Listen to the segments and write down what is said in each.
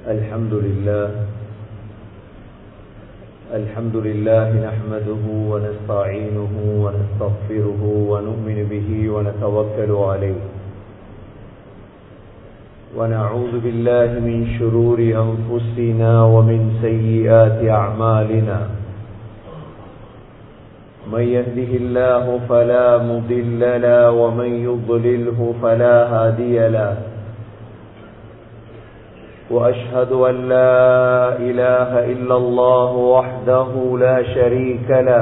الحمد لله الحمد لله نحمده ونستعينه ونستغفره ونؤمن به ونتوكل عليه ونعوذ بالله من شرور أنفسنا ومن سيئات أعمالنا من يهده الله فلا مضل له ومن يضلله فلا هادي له وأشهد أن لا إله إلا الله وحده لا شريك له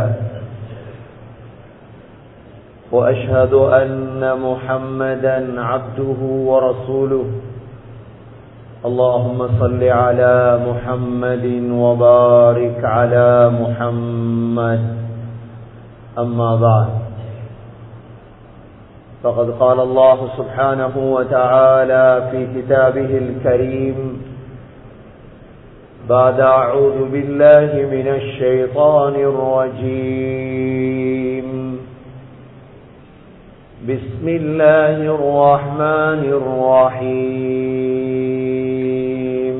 وأشهد أن محمدا عبده ورسوله اللهم صل على محمد وبارك على محمد أما بعد فقد قال الله سبحانه وتعالى في كتابه الكريم بعد أعوذ بالله من الشيطان الرجيم بسم الله الرحمن الرحيم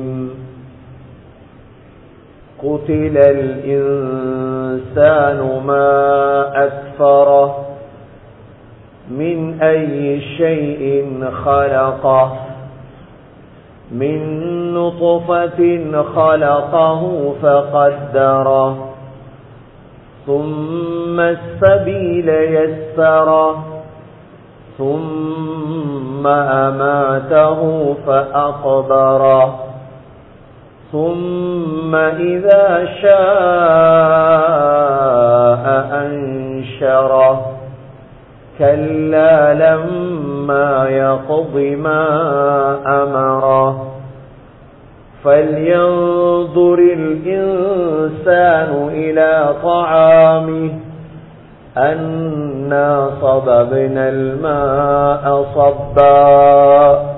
قتل الإنسان ما أكفره من أي شيء خلقه من نطفة خلقه فقدره ثم السبيل يسره ثم أماته فأقبره ثم إذا شاء أنشره كلا لما يقض ما أمره فلينظر الإنسان إلى طعامه أنا صببنا الماء صبا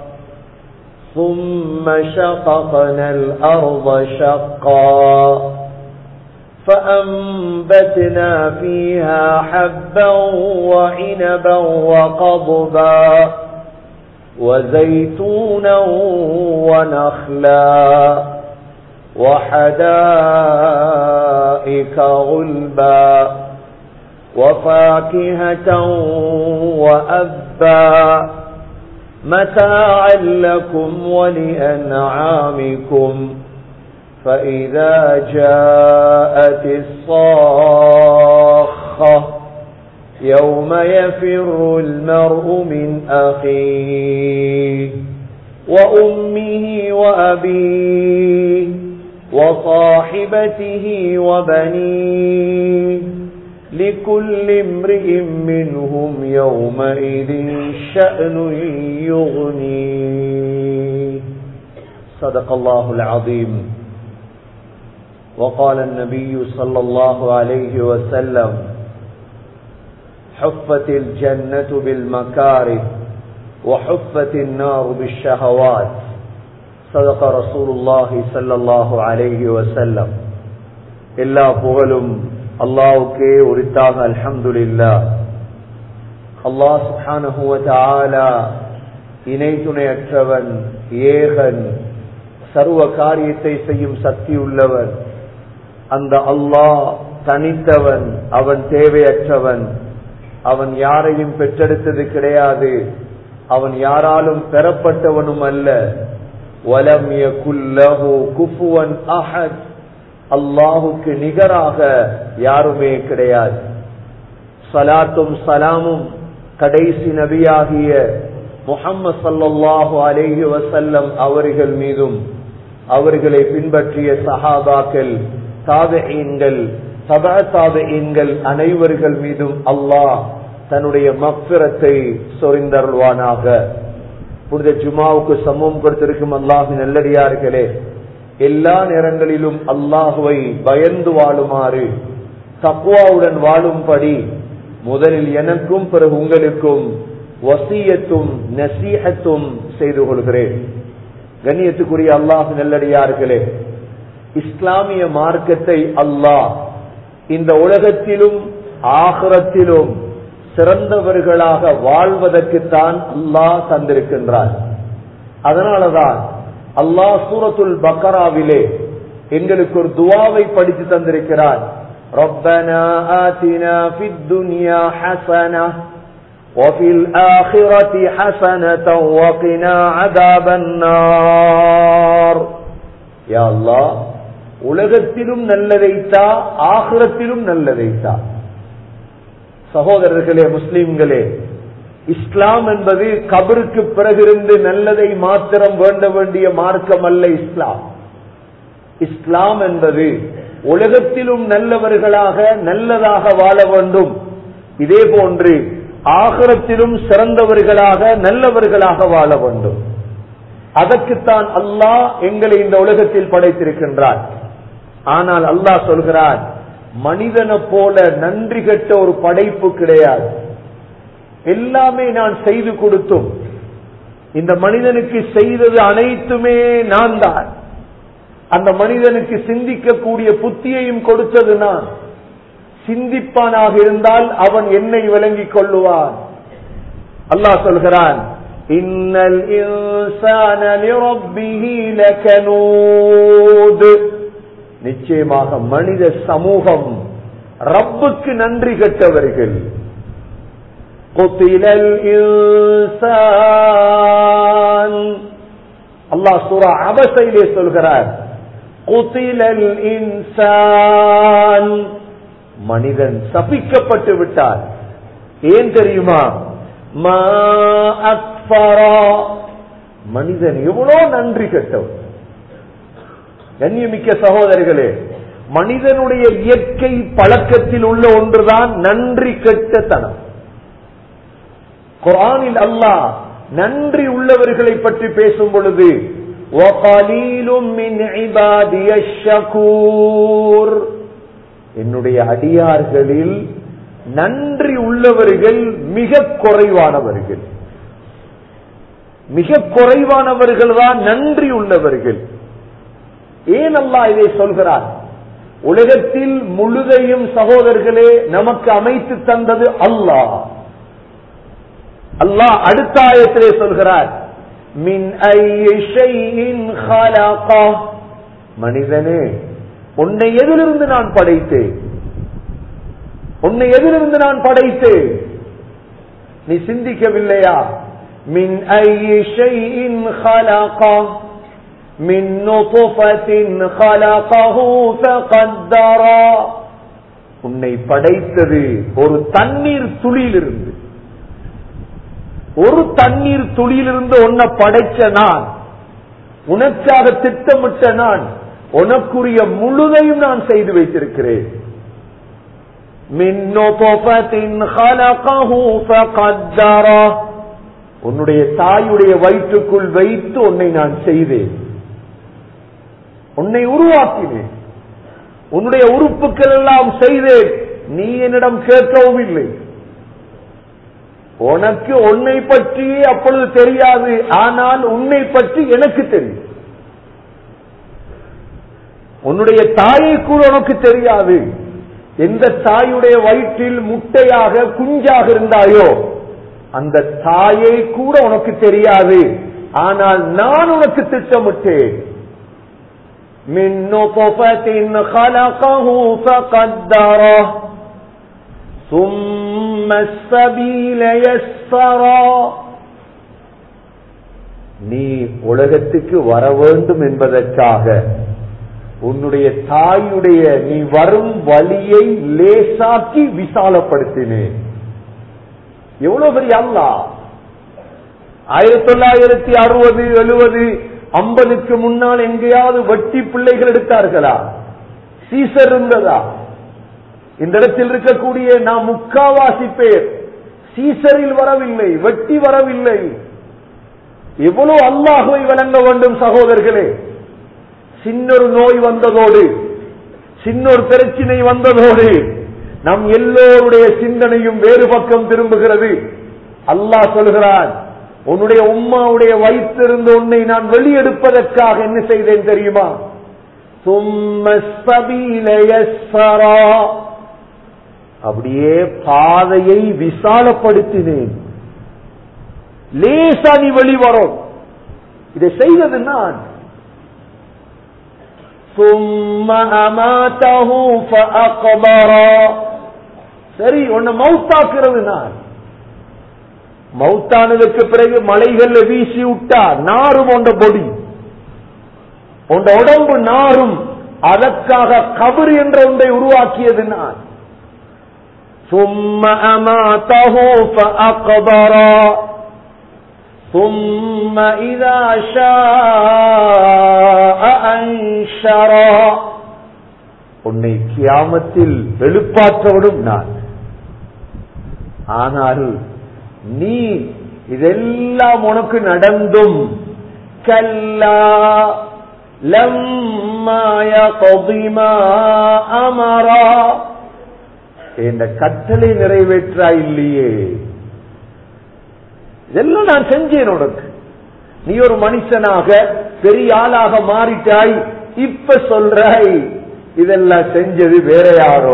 ثم شققنا الأرض شقا فأنبتنا فيها حبا وعنبا وقضبا وزيتونا ونخلا وحدائك غلبا وفاكهة وأبا متاعا لكم ولأنعامكم فإذا جاءت الصاخة يوم يفر المرء من أخيه وأمه وأبيه وصاحبته وبنيه لكل امرئ منهم يومئذ شأن يغنيه صدق الله العظيم وقال النبي صلى الله عليه وسلم حفت الجنة بالمكاره وحفت النار بالشهوات صدق رسول الله صلى الله عليه وسلم எல்லா புகழும் அல்லாவுக்கே உரித்தாக அல்ஹம்துலில்லா அல்லாஹ் சுப்ஹானஹு வ தஆலா இணை துணையற்றவன் ஏகன் சர்வ காரியத்தை செய்யும் சக்தி உள்ளவன் அந்த அல்லாஹ் தனித்தவன் அவன் தேவையற்றவன் அவன் யாரையும் பெற்றெடுத்தது கிடையாது அவன் யாராலும் பெறப்பட்டவனும் அல்ல வலம் யகுல்லஹு குஃபுவன் அஹத் அல்லாஹுக்கு நிகராக யாருமே கிடையாது சலாத்தும் சலாமும் கடைசி நபியாகிய முகம்மது சல்லாஹு அலேஹி வசல்லம் அவர்கள் மீதும் அவர்களை பின்பற்றிய சஹாபாக்கள் தாபெயின்கள் சபா தாபெயின்கள் அனைவர்கள் மீதும் அல்லாஹ் தன்னுடைய மக்பிரத்தை சொரிந்தருள்வானாக புனித ஜுமாவுக்கு சமூகம் கொடுத்திருக்கும் அல்லாஹு நல்லடியார்களே எல்லா நேரங்களிலும் அல்லாஹுவை பயந்து வாழுமாறு தக்குவாவுடன் வாழும்படி முதலில் எனக்கும் பிறகு உங்களுக்கும் வசியத்தும் நசீகத்தும் செய்து கொள்கிறேன் கண்ணியத்துக்குரிய அல்லாஹு நல்லடியார்களே இஸ்லாமிய மார்க்கத்தை அல்லாஹ் இந்த உலகத்திலும் ஆகரத்திலும் சிறந்தவர்களாக வாழ்வதற்குத்தான் அல்லாஹ் தந்திருக்கின்றார் அதனாலதான் அல்லாஹ் சூரத்துல் பக்கராவிலே எங்களுக்கு ஒரு துவாவை படித்து தந்திருக்கிறார் ربنا آتنا في الدنيا حسنة وفي الآخرة حسنة وقنا عذاب النار يا الله உலகத்திலும் நல்லதைத்தா ஆகிரத்திலும் நல்லதைத்தா சகோதரர்களே முஸ்லிம்களே இஸ்லாம் என்பது கபருக்கு பிறகிருந்து நல்லதை மாத்திரம் வேண்ட வேண்டிய மார்க்கம் அல்ல இஸ்லாம் இஸ்லாம் என்பது உலகத்திலும் நல்லவர்களாக நல்லதாக வாழ வேண்டும் இதே போன்று ஆகரத்திலும் சிறந்தவர்களாக நல்லவர்களாக வாழ வேண்டும் அதற்குத்தான் அல்லாஹ் எங்களை இந்த உலகத்தில் படைத்திருக்கின்றார் ஆனால் அல்லாஹ் சொல்கிறார் மனிதனை போல நன்றி கட்ட ஒரு படைப்பு கிடையாது எல்லாமே நான் செய்து கொடுத்தும் இந்த மனிதனுக்கு செய்தது அனைத்துமே நான் தான் அந்த மனிதனுக்கு சிந்திக்கக்கூடிய புத்தியையும் கொடுத்தது நான் சிந்திப்பானாக இருந்தால் அவன் என்னை விளங்கிக் கொள்ளுவான் அல்லாஹ் சொல்கிறான் இன்னல் இன்சான லிரப்பிஹி லகனூத் நிச்சயமாக மனித சமூகம் ரப்புக்கு நன்றி கட்டவர்கள் قتل الإنسان அல்லாஹ் சூரா அபசையிலே சொல்கிறார் قتل الإنسان மனிதன் சபிக்கப்பட்டு விட்டார் ஏன் தெரியுமா மா அக்ஃபரா மனிதன் எவ்வளோ நன்றி கெட்டவன் கண்ணியமிக்க சகோதரர்களே மனிதனுடைய இயற்கை பழக்கத்தில் உள்ள ஒன்றுதான் நன்றி கெட்டத்தனம் குரானில் அல்லாஹ் நன்றி உள்ளவர்களை பற்றி பேசும் பொழுது என்னுடைய அடியார்களில் நன்றி உள்ளவர்கள் மிக குறைவானவர்கள் மிக குறைவானவர்கள் தான் நன்றி உள்ளவர்கள் ஏன் அல்லா இதை சொல்கிறார் உலகத்தில் முழுதையும் சகோதரர்களே நமக்கு அமைத்து தந்தது அல்லாஹ் அல்லாஹ் அடுத்த ஆயத்திலே சொல்கிறார் மின் மனிதனே உன்னை எதிலிருந்து நான் படைத்தேன் உன்னை எதிலிருந்து நான் படைத்தேன் நீ சிந்திக்கவில்லையா மின் ஐயின் من نطفة خلقه فقدرا உன்னை படைத்தது ஒரு தண்ணீர் துளியிலிருந்து ஒரு தண்ணீர் துளியிலிருந்து உன்னை படைச்ச நான் உனக்காக திட்டமிட்ட நான் உனக்குரிய முழுதையும் நான் செய்து வைத்திருக்கிறேன் உன்னுடைய தாயுடைய வயிற்றுக்குள் வைத்து உன்னை நான் செய்தேன் உன்னை உருவாக்கினேன் உன்னுடைய உறுப்புகள் எல்லாம் செய்தேன் நீ என்னிடம் கேட்கவும் இல்லை உனக்கு உன்னை பற்றியே அப்பொழுது தெரியாது ஆனால் உன்னை பற்றி எனக்கு தெரியும் உன்னுடைய தாயை கூட உனக்கு தெரியாது எந்த தாயுடைய வயிற்றில் முட்டையாக குஞ்சாக இருந்தாயோ அந்த தாயை கூட உனக்கு தெரியாது ஆனால் நான் உனக்கு திட்டமிட்டேன் من نطفة خلقه فقدره ثم السبيل يسرا நீ உலகத்துக்கு வர வேண்டும் என்பதற்காக உன்னுடைய தாயுடைய நீ வரும் வழியை லேசாக்கி விசாலப்படுத்தினேன் எவ்வளவு பெரிய அல்லா ஆயிரத்தி தொள்ளாயிரத்தி அறுபது எழுபது ஐம்பதுக்கு முன்னால் எங்கேயாவது வட்டி பிள்ளைகள் எடுத்தார்களா சீசர் இருந்ததா இந்த இடத்தில் இருக்கக்கூடிய நாம் முக்காவாசி பேர் சீசரில் வரவில்லை வெட்டி வரவில்லை எவ்வளவு அல்லாஹுவை வழங்க வேண்டும் சகோதரர்களே சின்னொரு நோய் வந்ததோடு சின்னொரு பிரச்சினை வந்ததோடு நம் எல்லோருடைய சிந்தனையும் வேறு பக்கம் திரும்புகிறது அல்லாஹ் சொல்கிறான் உன்னுடைய உம்மாவுடைய வயிற்றிருந்து உன்னை நான் வெளியெடுப்பதற்காக என்ன செய்தேன் தெரியுமா அப்படியே பாதையை விசாலப்படுத்தினேன் லேசா நீ வெளிவரும் இதை செய்தது நான் ثم أماته فأقبره சரி உன்னை மௌத்தாக்குறது நான் மௌத்தானதுக்கு பிறகு மலைகள்ல வீசி விட்டா நாரும் உண்ட பொடி உண்ட உடம்பு நாரும் அதற்காக கபர் என்ற ஒன்றை உருவாக்கியது நான் ثم أماته فأقبره ثم إذا شاء أنشره உன்னை கியாமத்தில் எழுப்பாற்றவிடும் நான் ஆனால் நீ இதெல்லாம் உனக்கு நடந்தும் கல்லா லம்மாய கொதிமா அமரா என்ற கட்டளை நிறைவேற்றா இல்லையே இதெல்லாம் நான் செஞ்சேன் உனக்கு நீ ஒரு மனுஷனாக பெரிய ஆளாக மாறிட்டாய் இப்ப சொல்றாய் இதெல்லாம் செஞ்சது வேற யாரோ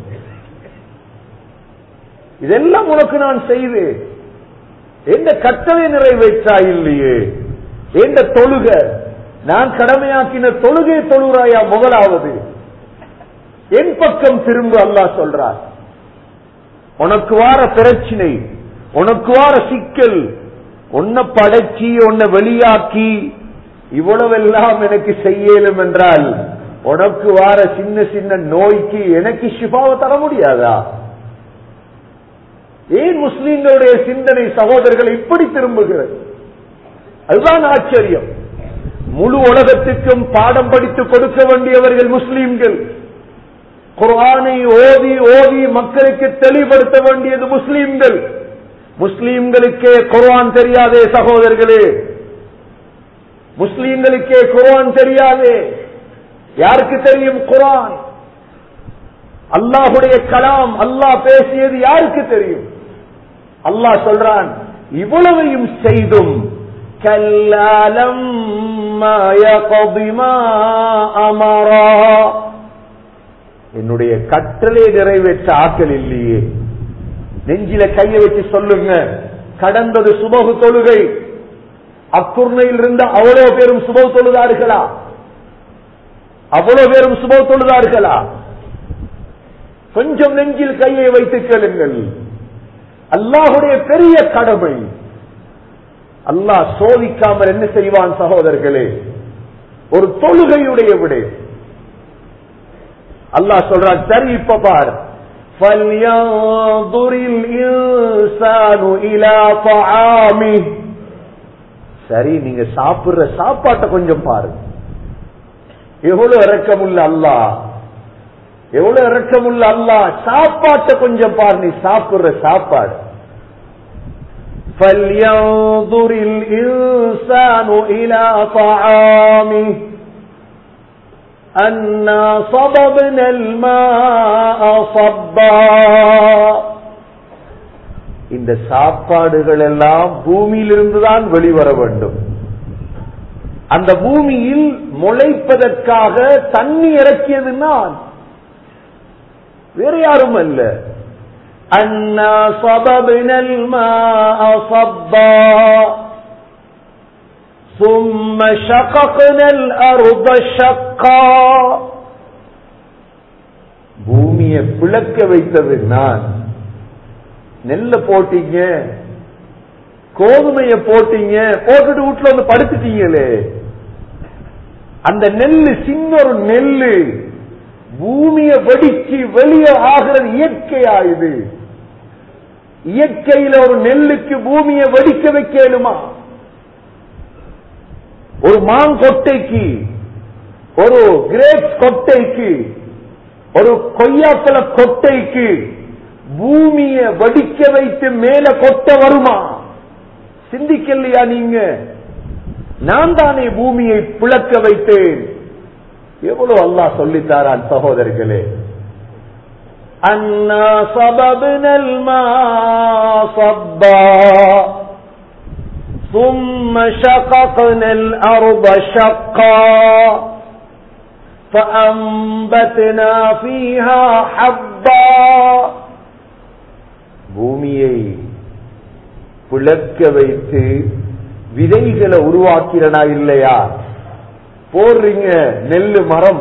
இதெல்லாம் உனக்கு நான் செய்தேன் எந்த கட்டளை நிறைவேற்றா இல்லையே எந்த தொழுக நான் கடமையாக்கின தொழுகை தொழுறாயா முதலாவது என் பக்கம் திரும்ப அல்லாஹ் சொல்றார் உனக்கு வார பிரச்சனை உனக்கு வார சிக்கல் உன்னை படைச்சி உன்னை வெளியாக்கி இவ்வளவெல்லாம் எனக்கு செய்யலும் என்றால் உனக்கு வார சின்ன சின்ன நோய்க்கு எனக்கு ஷிஃபாவை தர முடியாதா ஏன் முஸ்லீம்களுடைய சிந்தனை சகோதரர்கள் இப்படி திரும்புகிறது அதுதான் ஆச்சரியம் முழு உலகத்துக்கும் பாடம் படித்து கொடுக்க வேண்டியவர்கள் முஸ்லீம்கள் குர்ஆனை ஓதி ஓதி மக்களுக்கு தெளிவுபடுத்த வேண்டியது முஸ்லீம்கள் முஸ்லீம்களுக்கே குர்ஆன் தெரியாதே சகோதரர்களே முஸ்லீம்களுக்கே குர்ஆன் தெரியாதே யாருக்கு தெரியும் குர்ஆன் அல்லாஹுடைய கலாம் அல்லாஹ் பேசியது யாருக்கு தெரியும் அல்லாஹ் சொல்றான் இவ்வளவையும் செய்தும் கல்லாலம் அமரா என்னுடைய கட்டளை நிறைவேற்ற ஆக்கள் இல்லையே நெஞ்சில கையை வச்சு சொல்லுங்க கடந்தது சுபகு தொழுகை அக்குர்ணையில் இருந்த அவ்வளவு பேரும் சுபகு தொழுதார்களா அவ்வளவு பேரும் சுபகு தொழுதார்களா கொஞ்சம் நெஞ்சில் கையை வைத்து கேளுங்கள் அல்லாஹுடைய பெரிய கடமை அல்லாஹ் சோதிக்காமல் என்ன செய்வான் சகோதரர்களே ஒரு தொழுகையுடைய விடை அல்லாஹ் சொல்றான் சரி இப்ப பார் فَلْيَنظُرِ الْإِنسَانُ إِلَى طَعَامِهِ சரி நீங்க சாப்பிடுற சாப்பாட்டை கொஞ்சம் பாருங்க எவ்வளவு இறக்கமுள்ள அல்லாஹ் எவ்வளவு இறக்கமுள்ள அல்லாஹ் சாப்பாட்டை கொஞ்சம் பாரு நீ சாப்பிடுற சாப்பாடு فَلْيَنظُرِ الْإِنسَانُ إِلَى طَعَامِهِ أنا صببنا الماء صبا இந்த சாப்பாடுகள் எல்லாம் பூமியிலிருந்து தான் வெளிவர வேண்டும் அந்த பூமியில் முளைப்பதற்காக தண்ணி இறக்கியது நான் வேற யாரும் அல்ல அண்ணா சபபினல் صبا ثم شققنا الأرض شقا பூமியை பிளக்க வைத்தது நான் நெல்ல போட்டீங்க கோதுமைய போட்டீங்க போட்டுட்டு வீட்டுல வந்து படுத்துட்டீங்களே அந்த நெல்லு சின்ன ஒரு நெல்லு பூமியை வெடிச்சு வெளியே ஆகிறது இயற்கையா இது இயற்கையில ஒரு நெல்லுக்கு பூமியை வெடிக்க வைக்கலுமா ஒரு மாங்கொட்டைக்கு ஒரு கிரேப் கொட்டைக்கு ஒரு கொய்யாப்பழ கொட்டைக்கு பூமியை வடிக்க வைத்து மேல கொட்ட வருமா சிந்திக்கலையா நீங்க நான் தானே பூமியை பிளக்க வைத்தேன் எவ்வளவு அல்லாஹ் சொல்லித்தாரான் சகோதரர்களே அண்ணா சபபினல் மா சப்பா ثم شققنا الأرض شقا فأنبتنا فيها حبا பூமியை பிளக்க வைத்து விதைகளை உருவாக்கிறனா இல்லையா போடுறீங்க நெல்லு மரம்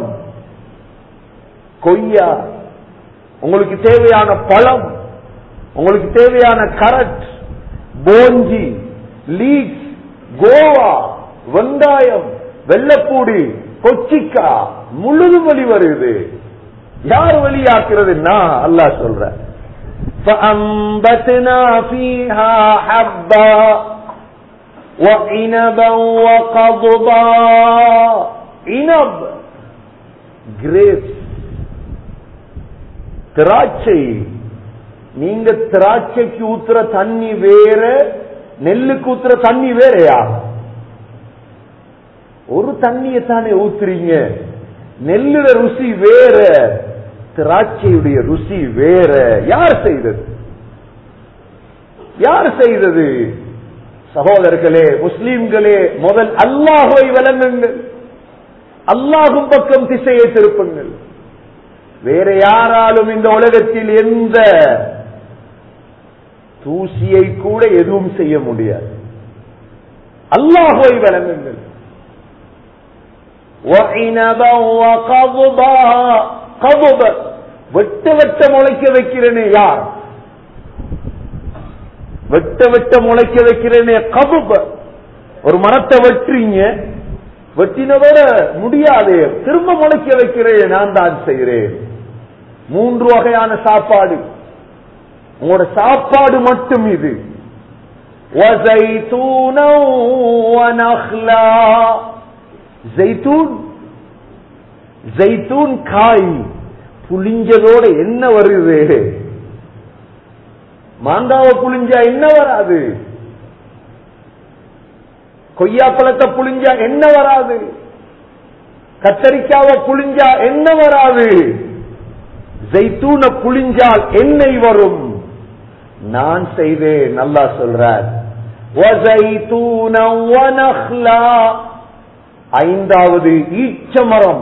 கொய்யா உங்களுக்கு தேவையான பழம் உங்களுக்கு தேவையான கரட் போஞ்சி லீக்ஸ் கோவா வெங்காயம் வெள்ளப்பூடி கொச்சிக்கா முழுதும் வழி வருது யார் வழியாக்குறதுன்னா அல்லாஹ் சொல்ற فأنبتنا فيها حبا وعنبا وقضبا عنب grapes திராட்சை நீங்க திராட்சைக்கு ஊத்துற தண்ணி வேற நெல்லுக்கு ஊத்துற தண்ணி வேறயா ஒரு தண்ணியை தானே ஊத்துறீங்க நெல்லுட ருசி வேற திராட்சையுடைய ருசி வேற யார் செய்தது யார் செய்தது சகோதரர்களே முஸ்லீம்களே முதல் அல்லாஹை விளங்குங்கள் அல்லாஹும் பக்கம் திசையை திருப்புங்கள் வேற யாராலும் இந்த உலகத்தில் எந்த தூசியை கூட எதுவும் செய்ய முடியாது அல்லாஹை விளங்குங்கள் وعنبا وقضبا قضب வெட்ட வெட்ட முளைக்க வைக்கிறேனே யார் வெட்ட வெட்ட முளைக்க வைக்கிறேனே கபுப ஒரு மரத்தை வெட்டுறீங்க வெட்டினவர முடியாது திரும்ப முளைக்க வைக்கிறேன் நான் தான் செய்கிறேன் மூன்று வகையான சாப்பாடு உங்களோட சாப்பாடு மட்டும் இது وزيتونا ونخلا ஜெய்தூன் ஜெய்தூன் காய் புளிஞ்சதோட என்ன வருது மாங்காவை புளிஞ்சா என்ன வராது கொய்யாப்பழத்தை புளிஞ்சா என்ன வராது கத்தரிக்காவை புளிஞ்சா என்ன வராது ஜெய்தூன புளிஞ்சால் எண்ணெய் வரும் நான் செய்தேன் நல்லா சொல்றார் وَزَيْتُونًا وَنَخْلًا ஐந்தாவது ஈச்சமரம்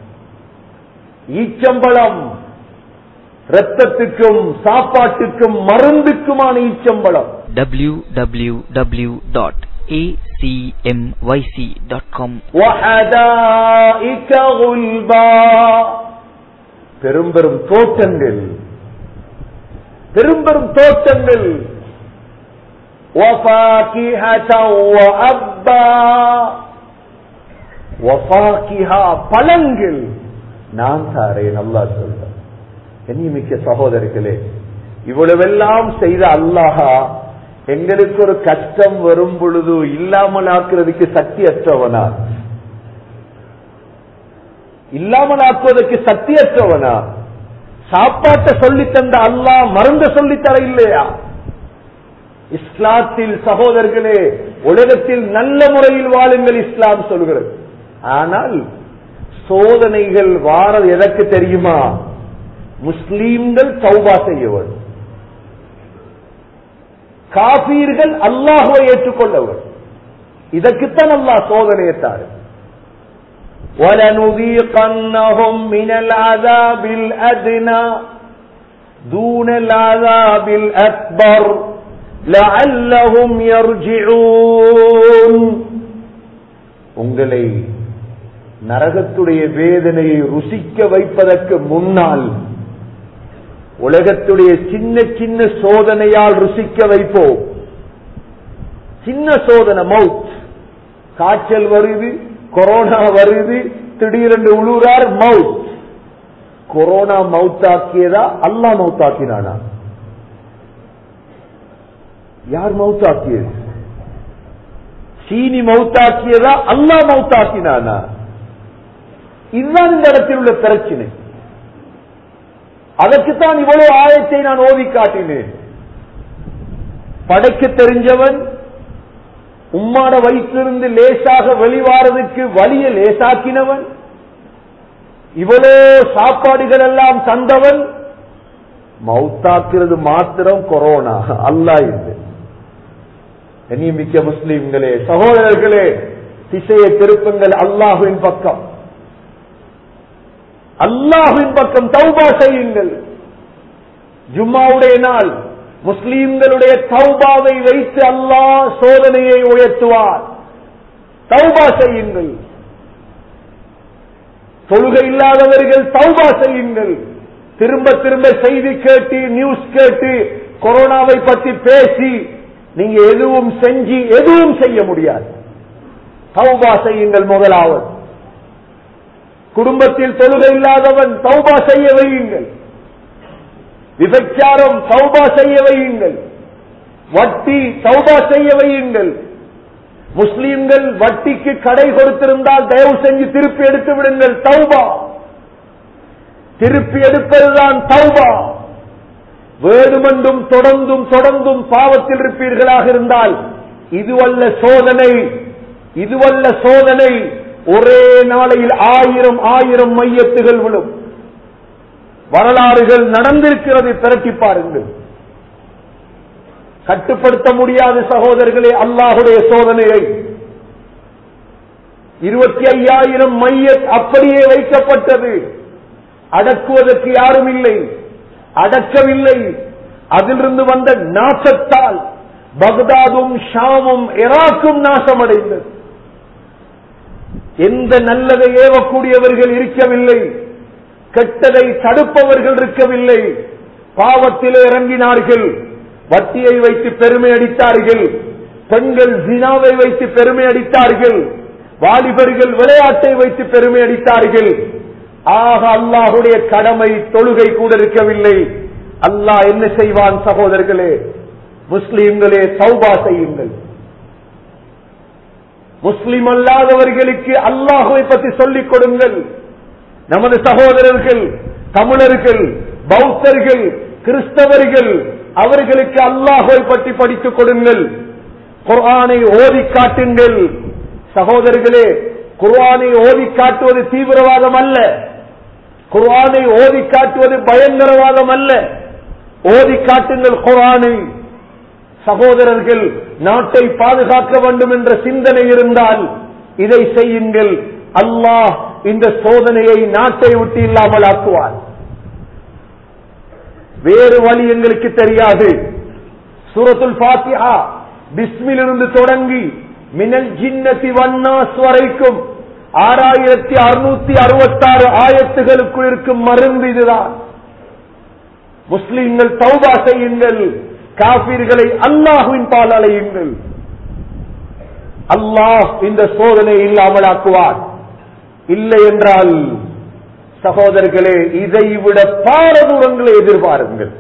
ஈச்சம்பழம் ரத்தத்துக்கும் சாப்பாட்டுக்கும் மருந்துக்குமான ஈச்சம்பழம் www.acmyc.com وحدائك غلبا பெரும் பெரும் தோட்டங்கள் பெரும் பெரும் தோட்டங்கள் وفاكهة وأبا وفاكهة பழங்கள் நான் தாரேன் அல்லாஹ் சொல்றேன் கண்ணியமிக்க சகோதரர்களே இவ்வளவெல்லாம் செய்த அல்லாஹா எங்களுக்கு ஒரு கஷ்டம் வரும் பொழுது இல்லாமல் ஆக்குறதுக்கு சக்தி அற்றவனா இல்லாமல் ஆக்குவதற்கு சக்தி அற்றவனா சாப்பாட்டை சொல்லி தந்த அல்லாஹ் மருந்து சொல்லி தர இல்லையா இஸ்லாத்தில் சகோதரர்களே உலகத்தில் நல்ல முறையில் வாழுங்கள் இஸ்லாம் சொல்கிறது ஆனால் சோதனைகள் வாரது எதற்கு தெரியுமா முஸ்லீம்கள் தௌபா செய்ய வேண்டும் காபீர்கள் அல்லாஹுவை ஏற்றுக்கொள்ளவர் இதற்குத்தான் அல்லாஹ் சோதனையத்தாரு وَلَنُذِيقَنَّهُمْ مِنَ الْعَذَابِ الْأَدْنَى دُونَ الْعَذَابِ الْأَكْبَرِ لَعَلَّهُمْ يَرْجِعُونَ உங்களை நரகத்துடைய வேதனையை ருசிக்க வைப்பதற்கு முன்னால் உலகத்துடைய சின்ன சின்ன சோதனையால் ருசிக்க வைப்போம் சின்ன சோதனை மவுத் காய்ச்சல் வருது கொரோனா வருது திடீரென்று உழுறார் மவுத் கொரோனா மவுத்தாக்கியதா அல்லா மவுத்தாக்கினானா யார் மவுத்தாக்கியது சீனி மவுத்தாக்கியதா அல்லா மவுத்தாக்கினானா இதுதான் இந்த இடத்தில் உள்ள பிரச்சனை அதற்குத்தான் இவ்வளவு ஆயத்தை நான் ஓதி காட்டினேன் படைக்க தெரிஞ்சவன் உம்மாட வயிற்றிலிருந்து லேசாக வெளிவாரதுக்கு வழிய லேசாக்கினவன் இவ்வளோ சாப்பாடுகள் எல்லாம் தந்தவன் மவுத்தாக்குறது மாத்திரம் கொரோனா அல்லா இது மிக்க முஸ்லீம்களே சகோதரர்களே திசையை திருப்புங்கள் அல்லாஹுவின் பக்கம் அல்லாஹுவின் பக்கம் தௌபா செய்யுங்கள் ஜும்மாவுடைய நாள் முஸ்லீம்களுடைய தௌபாவை வைத்து அல்லாஹ் சோதனையை உயர்த்துவார் தௌபா செய்யுங்கள் தொழுகை இல்லாதவர்கள் தௌபா செய்யுங்கள் திரும்ப திரும்ப செய்தி கேட்டு நியூஸ் கேட்டு கொரோனாவை பற்றி பேசி நீங்க எதுவும் செஞ்சு எதுவும் செய்ய முடியாது தௌபா செய்யுங்கள் முதலாவது குடும்பத்தில் தொழுகை இல்லாதவன் தௌபா செய்ய வையுங்கள் விபச்சாரம் தௌபா செய்ய வையுங்கள் வட்டி தௌபா செய்ய வையுங்கள் முஸ்லீம்கள் வட்டிக்கு கடை கொடுத்திருந்தால் தயவு செஞ்சு திருப்பி எடுத்து விடுங்கள் தௌபா திருப்பி எடுப்பதுதான் தௌபா வேணுமென்றும் தொடர்ந்தும் தொடர்ந்தும் பாவத்தில் இருப்பீர்களாக இருந்தால் இதுவல்ல சோதனை இதுவல்ல சோதனை ஒரே நாளையில் ஆயிரம் ஆயிரம் மையத்துகள் விழும் வரலாறுகள் நடந்திருக்கிறது திரட்டி பாருங்கள் கட்டுப்படுத்த முடியாத சகோதரர்களே அல்லாஹுடைய சோதனையை இருபத்தி ஐயாயிரம் மைய அப்படியே வைக்கப்பட்டது அடக்குவதற்கு யாரும் இல்லை அடக்கவில்லை அதிலிருந்து வந்த நாசத்தால் பக்தாதும் ஷாமும் எராக்கும் நாசமடைந்தது எந்த நல்லதை ஏவக்கூடியவர்கள் இருக்கவில்லை கெட்டதை தடுப்பவர்கள் இருக்கவில்லை பாவத்தில் இறங்கினார்கள் வட்டியை வைத்து பெருமை அடித்தார்கள் பெண்கள் ஜினாவை வைத்து பெருமை அடித்தார்கள் வாலிபர்கள் விளையாட்டை வைத்து பெருமை அடித்தார்கள் ஆக அல்லாஹுடைய கடமை தொழுகை கூட இருக்கவில்லை அல்லாஹ் என்ன செய்வான் சகோதரர்களே முஸ்லீம்களே சௌபா செய்யுங்கள் முஸ்லிம் அல்லாதவர்களுக்கு அல்லாஹுவை பற்றி சொல்லிக் கொடுங்கள் நமது சகோதரர்கள் தமிழர்கள் பௌத்தர்கள் கிறிஸ்தவர்கள் அவர்களுக்கு அல்லாஹுவை பற்றி படித்துக் கொடுங்கள் குர்ஆனை ஓதி காட்டுங்கள் சகோதரர்களே குர்ஆனை ஓதி காட்டுவது தீவிரவாதம் அல்ல குர்ஆனை ஓதி காட்டுவது பயங்கரவாதம் அல்ல ஓதி காட்டுங்கள் குர்ஆனை சகோதரர்கள் நாட்டை பாதுகாக்க வேண்டும் என்ற சிந்தனை இருந்தால் இதை செய்யுங்கள் அல்லாஹ் இந்த சோதனையை நாட்டை விட்டு இல்லாமல் ஆக்குவார் வேறு வழி எங்களுக்கு தெரியாது சூரத்துல் பாத்தியா பிஸ்மிலிருந்து தொடங்கி மினல் ஜின்னதி வன்னாஸ் வரைக்கும் ஆறாயிரத்தி அறுநூத்தி அறுபத்தாறு ஆயத்துகளுக்குள் இருக்கும் மருந்து இதுதான் முஸ்லிம்கள் தௌபா செய்யுங்கள் காபீர்களை அல்லாஹுவின் பால் அலையுங்கள் அல்லாஹ் இந்த சோதனை இல்லாமலாக்குவார் இல்லை என்றால் சகோதரர்களே இதை விட பாரதூரங்களை எதிர்பாருங்கள்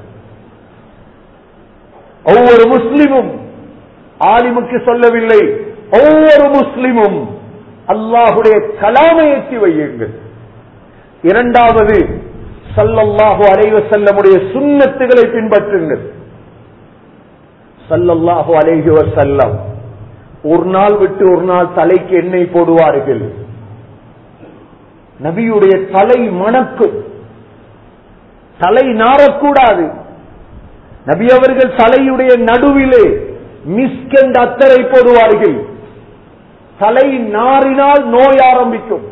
ஒவ்வொரு முஸ்லிமும் ஆலிமுக்கு சொல்லவில்லை ஒவ்வொரு முஸ்லிமும் அல்லாஹுடைய கலாமை ஏற்றி வையுங்கள் இரண்டாவது சல்லல்லாஹு அலைவ செல்லமுடைய சுண்ணத்துகளை பின்பற்றுங்கள் சல்லல்லாஹு அலைஹி வசல்லம் ஒரு நாள் விட்டு ஒரு நாள் தலைக்கு எண்ணெய் போடுவார்கள் நபியுடைய தலை மணக்கும் தலை நாரக்கூடாது நபி அவர்கள் தலையுடைய நடுவிலே மிஸ்கெண்ட் அத்தரை போடுவார்கள் தலை நாரினால் நோய் ஆரம்பிக்கும்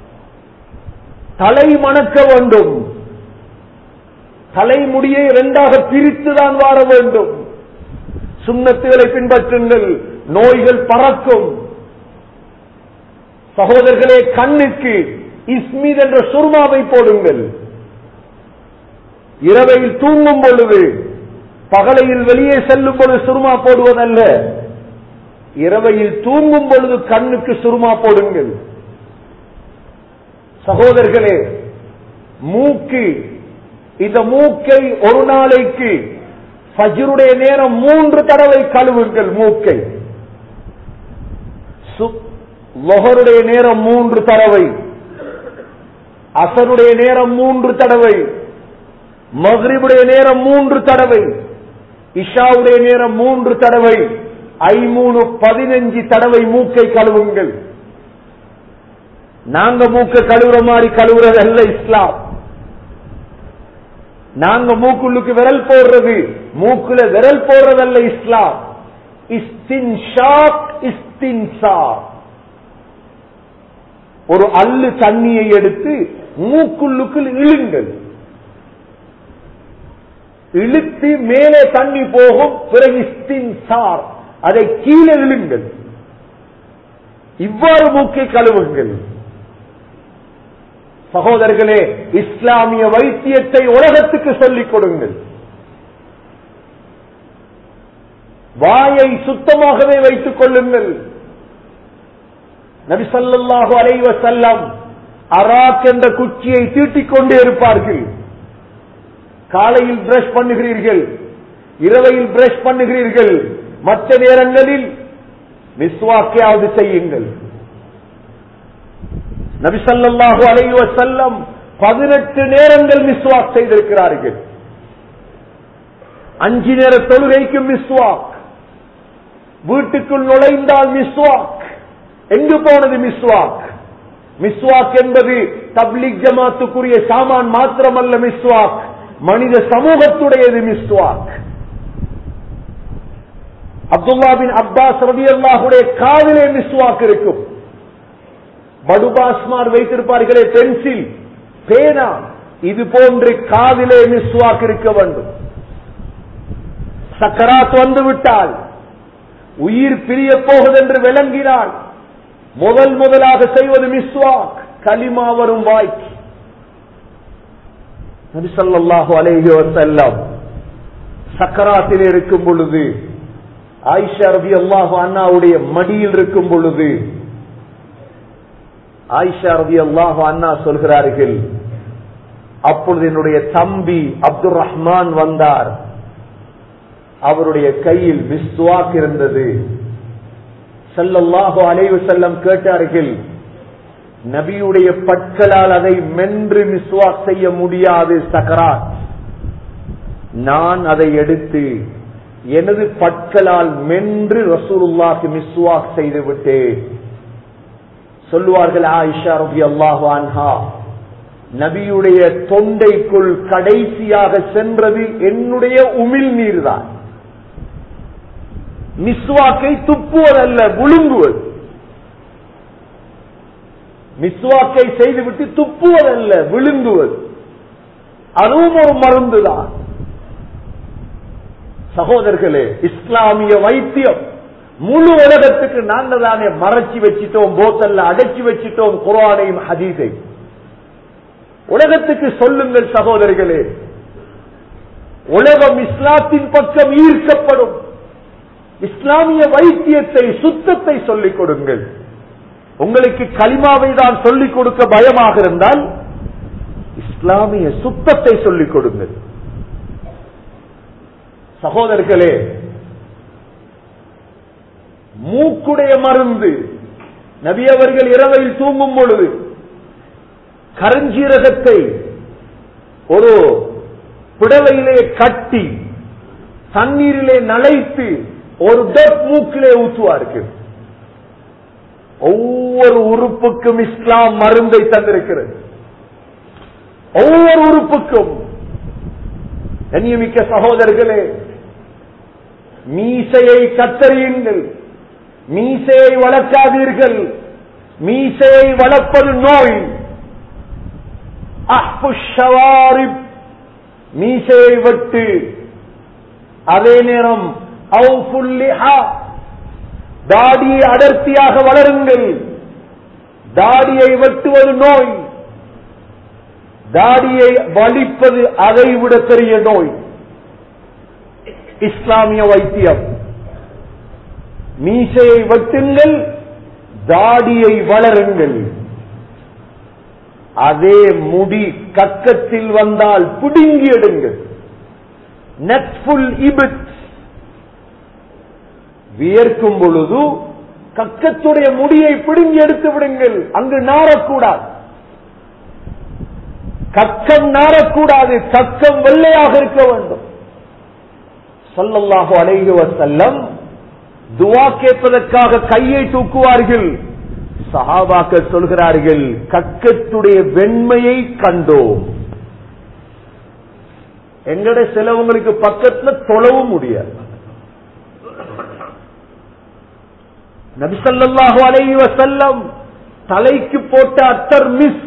தலை மணக்க வேண்டும் தலைமுடியை இரண்டாக பிரித்துதான் வார வேண்டும் சுண்ணத்துகளை பின்பற்றுங்கள் நோய்கள் பறக்கும் சகோதரர்களே கண்ணுக்கு இஸ்மித் என்ற சுர்மாவை போடுங்கள் இரவையில் தூங்கும் பொழுது பகலையில் வெளியே செல்லும் பொழுது சுருமா போடுவதல்ல இரவையில் தூங்கும் பொழுது கண்ணுக்கு சுருமா போடுங்கள் சகோதரர்களே மூக்கு இந்த மூக்கை ஒரு நாளைக்கு ஃபஜ்ருடைய நேரம் மூன்று தடவை கழுவுங்கள் மூக்கை லொஹருடைய நேரம் மூன்று தடவை அசருடைய நேரம் மூன்று தடவை மஹ்ரிபுடைய நேரம் மூன்று தடவை இஷாவுடைய நேரம் மூன்று தடவை ஐமூணு பதினஞ்சு தடவை மூக்கை கழுவுங்கள் நாங்க மூக்க கழுவுற மாதிரி கழுவுறது அல்ல இஸ்லாம் நாங்க மூக்குள்ளுக்கு விரல் போடுறது மூக்குல விரல் போடுறதல்ல இஸ்லாம் இஸ்தின் இஸ்தின்சா ஒரு அல்லு தண்ணியை எடுத்து மூக்குள்ளுக்குள் இழுங்கள் இழுத்து மேலே தண்ணி போகும் பிறகு சார் அதை கீழே இழுங்கள் இவ்வாறு மூக்கை கழுவுங்கள் சகோதரர்களே இஸ்லாமிய வைத்தியத்தை உலகத்துக்கு சொல்லிக் கொடுங்கள் வாயை சுத்தமாகவே வைத்துக் கொள்ளுங்கள் நபிசல்லாஹு அலைவ செல்லம் அராக் என்ற குச்சியை தீட்டிக் கொண்டே இருப்பார்கள் காலையில் பிரஷ் பண்ணுகிறீர்கள் இரவையில் பிரஷ் பண்ணுகிறீர்கள் மற்ற நேரங்களில் மிஸ்வாக்கையாவது செய்யுங்கள் நபிசல்லாஹு அலைவ செல்லம் பதினெட்டு நேரங்கள் மிஸ்வாக் செய்திருக்கிறார்கள் அஞ்சு நேர தொழுகைக்கு மிஸ்வாக் வீட்டுக்குள் நுழைந்தால் மிஸ்வாக் எங்கு போனது மிஸ்வாக் மிஸ்வாக் என்பது தப்லிக் ஜமாத்துக்குரிய சாமான் மாத்திரமல்ல மிஸ்வாக் மனித சமூகத்துடையது மிஸ்வாக் அப்துல்லா பின் அப்பாஸ் ரவி அல்லாஹுடைய காதிலே மிஸ்வாக் இருக்கும் படுபாஸ்மார் வைத்திருப்பார்களே பென்சில் பேனா இது போன்று காதிலே மிஸ்வாக் இருக்க வேண்டும் சக்கராத் வந்து விட்டால் உயிர் பிரிய போகுதென்று விளங்கினால் முதல் முதலாக செய்வது மிஸ்வாக் களிமா வரும் வாய்க்கு நபிசல்லாஹு அலேஹி வசல்லம் சக்கராத்தில் இருக்கும் பொழுது ஆயிஷா ரபி அல்லாஹு அண்ணாவுடைய மடியில் இருக்கும் பொழுது ஆயிஷா ரபி அல்லாஹு அண்ணா சொல்கிறார்கள் அப்பொழுது என்னுடைய தம்பி அப்துல் ரஹ்மான் வந்தார் அவருடைய கையில் மிஸ்வாக் இருந்தது செல்லல்லாஹோ அலைவு செல்லம் கேட்டார்கள் நபியுடைய பற்களால் அதை மென்று மிஸ்வாக் செய்ய முடியாது சக்கராத் நான் அதை எடுத்து எனது பற்களால் மென்று ரசூலுல்லாக்கு மிஸ்வாக் செய்து விட்டேன் சொல்லுவார்கள் ஆயிஷா ரபி அல்லாஹு அன்ஹா நபியுடைய தொண்டைக்குள் கடைசியாக சென்றது என்னுடைய உமிழ் நீர்தான் மிஸ்வாக்கை துப்புவதல்ல விழுங்குவது மிஸ்வாக்கை செய்துவிட்டு துப்புவதல்ல விழுங்குவது அதுவும் ஒரு மருந்துதான் சகோதரர்களே இஸ்லாமிய வைத்தியம் முழு உலகத்துக்கு நாங்கள் தானே மறைச்சி வச்சிட்டோம் போத்தல்ல அடைச்சி வச்சிட்டோம் குரானையும் ஹதீஸை உலகத்துக்கு சொல்லுங்கள் சகோதரர்களே உலகம் இஸ்லாத்தின் பக்கம் ஈர்க்கப்படும் இஸ்லாமிய வைத்தியத்தை சுத்தத்தை சொல்லிக் கொடுங்கள் உங்களுக்கு களிமாவை தான் சொல்லிக் கொடுக்க பயமாக இருந்தால் இஸ்லாமிய சுத்தத்தை சொல்லிக் கொடுங்கள் சகோதரர்களே மூக்குடைய மருந்து நபி அவர்கள் இரவையில் தூங்கும் பொழுது கருஞ்சீரகத்தை ஒரு புடவையிலே கட்டி தண்ணீரிலே நனைத்து ஒரு டப் மூக்கிலே ஊற்றுவார்கள் ஒவ்வொரு உறுப்புக்கும் இஸ்லாம் மருந்தை தந்திருக்கிறது ஒவ்வொரு உறுப்புக்கும் கண்ணியமிக்க சகோதரர்களே மீசையை கத்தறியுங்கள் மீசையை வளர்க்காதீர்கள் மீசையை வளர்ப்பது நோய் அஹ்புஷவாரிப் மீசையை வெட்டு அதே நேரம் தாடியை அடர்த்தியாக வளருங்கள் தாடியை வெட்டுவது நோய் தாடியை வலிப்பது அதை விட பெரிய நோய் இஸ்லாமிய வைத்தியம் மீசையை வெட்டுங்கள் தாடியை வளருங்கள் அதே முடி கக்கத்தில் வந்தால் புடுங்கி எடுங்கள் நெட்ஃபுல் இபிட் வியர்க்கும் பொழுது கக்கத்துடைய முடியை பிடுங்கி எடுத்து விடுங்கள் அங்கு நாரக்கூடாது கக்கம் நாரக்கூடாது கக்கம் வெள்ளையாக இருக்க வேண்டும் சொல்லல்லாஹு அலைஹி வசல்லம் துவா கேட்பதற்காக கையை தூக்குவார்கள் சஹாபாக்கள் சொல்கிறார்கள் கக்கத்துடைய வெண்மையை கண்டோம் எங்கட சிலவங்களுக்கு பக்கத்துல தொழவும் முடியாது நபிசல்லாஹு அலைஹி வசல்லம் தலைக்கு போட்ட அத்தர் மிஸ்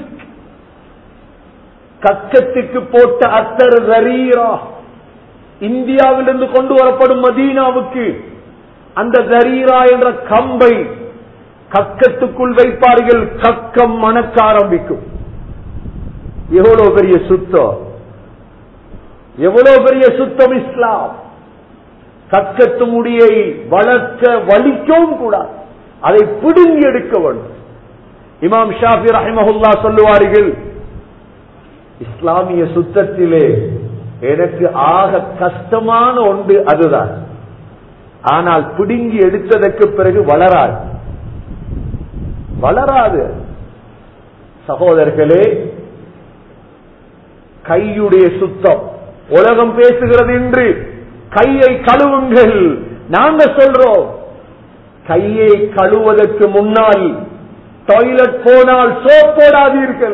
கக்கத்துக்கு போட்ட அத்தர் ரரீரா இந்தியாவிலிருந்து கொண்டு வரப்படும் மதீனாவுக்கு அந்த தரீரா என்ற கம்பை கக்கத்துக்குள் வைப்பார்கள் கக்கம் மணக்க ஆரம்பிக்கும் எவ்வளவு பெரிய சுத்தம் எவ்வளவு பெரிய சுத்தம் இஸ்லாம் கற்கத்து முடியை வளர்க்க வலிக்கவும் கூடாது அதை பிடுங்கி எடுக்க வேண்டும் இமாம் ஷாஃபி ரஹிமஹுல்லா சொல்லுவார்கள் இஸ்லாமிய சுத்தத்திலே எனக்கு ஆக கஷ்டமான ஒன்று அதுதான் ஆனால் பிடுங்கி எடுத்ததற்கு பிறகு வளராது வளராது சகோதரர்களே கையுடைய சுத்தம் உலகம் பேசுகிறது என்று கையை கழுவுங்கள் நாங்க சொல்றோம் கையை கழுவதற்கு முன்னால் டாய்லெட் போனால் சோப் போடாதீர்கள்